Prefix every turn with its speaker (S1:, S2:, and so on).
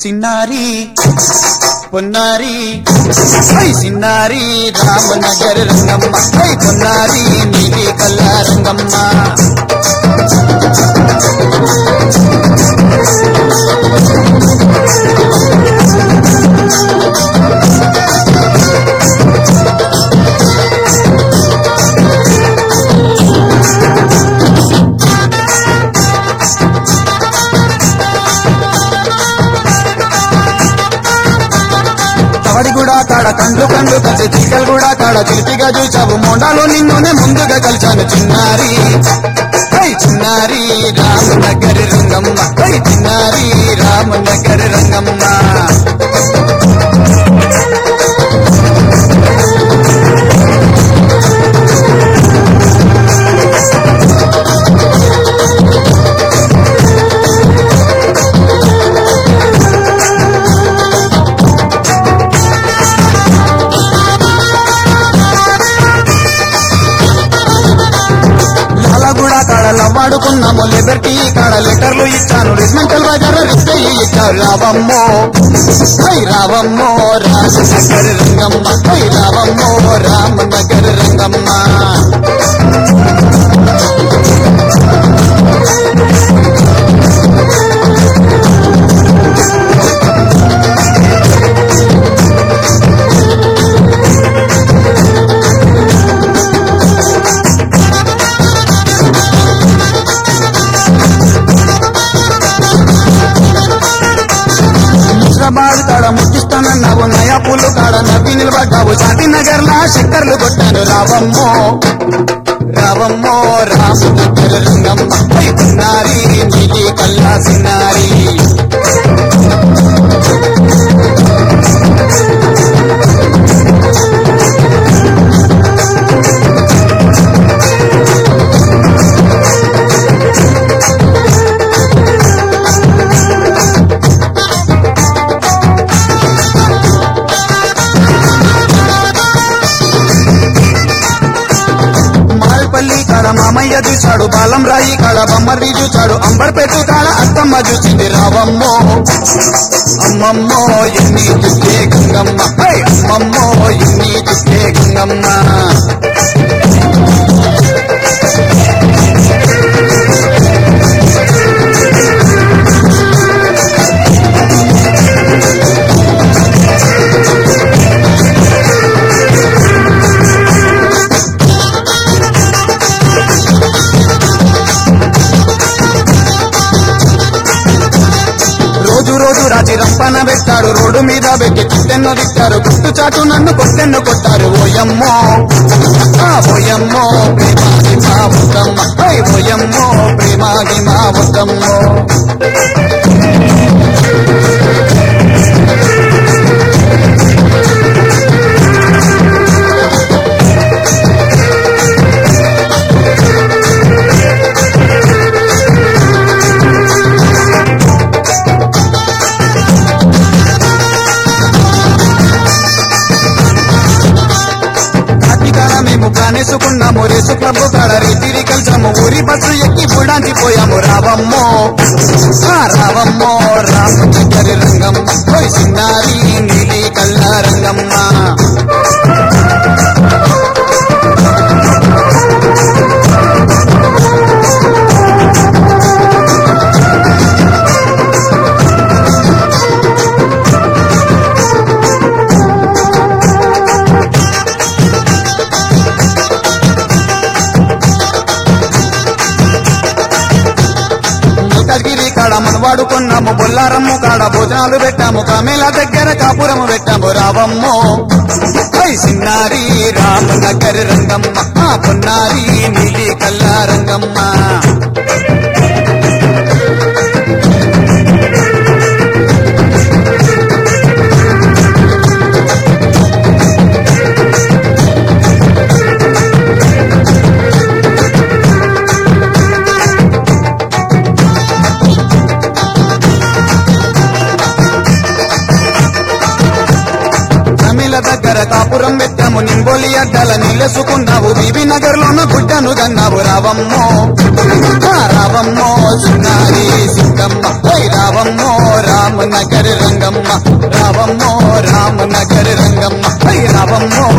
S1: చిన్నారి పొన్నారి హై చిన్నారి రామనగర్ రంగమ్మ హై పొన్నారి నీలి కల్లా రంగమ్మ తవడి కూడా కాడ కండ్లు కండ్లు కలిసి చిక్కలు కూడా కాడ చిలిపిగా చూచావు మొండాలో నిన్నునే ముందుగా కలిచాను చిన్నారి హై చిన్నారి రామనగరి రంగమ్మ హై చిన్నారి రామనగరి రంగమ్మ లాలగూడ కాడ లవ్వాడుకున్నాము లిబర్టీ కాడ లెటర్లు ఇచ్చాను రిజ్మెంటల్ బజార్ రిస్తే ఇచ్చారు రావమ్మో హై రావమ్మో రామనగర్ రంగమ్మ హై రావమ్మో రామనగర్ రంగమ్మ హైదరాబాద్ కాడ ముట్టిస్తానన్నావు నయా పూలు కాడ నవ్వి నిలబడ్డావు శాంతి నగర్ లా చక్కర్లు కొట్టాను రావమ్మో రావమ్మో రామనగర్ రంగమ్మ హై పున్నారి నీలి కల్లా సిన్నారి మాల్పల్లి కాడ మామయ్య చూశాడు బాలం రాయి కాడ బొమ్మర్రి చూశాడు అంబర్పేట కాడ అత్తమ్మ చూసింది రావమ్మో అమ్మమ్మో ఎన్ని చూస్తే గంగమ్మ హై! అమ్మమ్మో ఎన్ని చూస్తే గంగమ్మ రోజు రోజు రాజీ రంపన పెట్టాడు రోడ్డు మీద పెట్టి చిట్టెన్ను తిట్టారు గుట్టు చాటు నన్ను కొట్టెన్ను కొట్టారు ఓయమ్మో ఆ ఓయమ్మో ప్రేమాది మా వద్దమ్మ హై ఓయమ్మో ప్రేమాది మా వద్దమ్మో కాటికాడ మేము కానేసుకున్నాము రేసు క్లబ్ కాడ రీతిరి కలిసాము ఊరి బస్సు ఎక్కి బుడాంచి పోయాము రావమ్మో ఆ రావమ్మో రామచంద్రి రంగమ్మ పోయి సిన్నారి నీలి కల్లా రంగమ్మ ముల్కగిరి కాడ మనవాడుకున్నాము బొల్లారమ్ము కాడ భోజనాలు పెట్టాము కామేల దగ్గర కాపురము పెట్టాము రావమ్మో హై సిన్నారి రామనగర్ రంగమ్మ ఆ పొన్నారి నీలి కల్లా రంగమ్మ తమిళ దగ్గర కాపురం పెట్టాము నింబోలి అడ్డాల నీళ్ళసుకున్నావు బీబీ నగర్ లోన గుడ్డను గన్నావు రావమ్మో ఆ రావమ్మో సున్నారి సింగమ్మ హై రావమ్మో రామ రామనగర్ రంగమ్మ రావమ్మో రామనగర్ రంగమ్మ హై రావమ్మో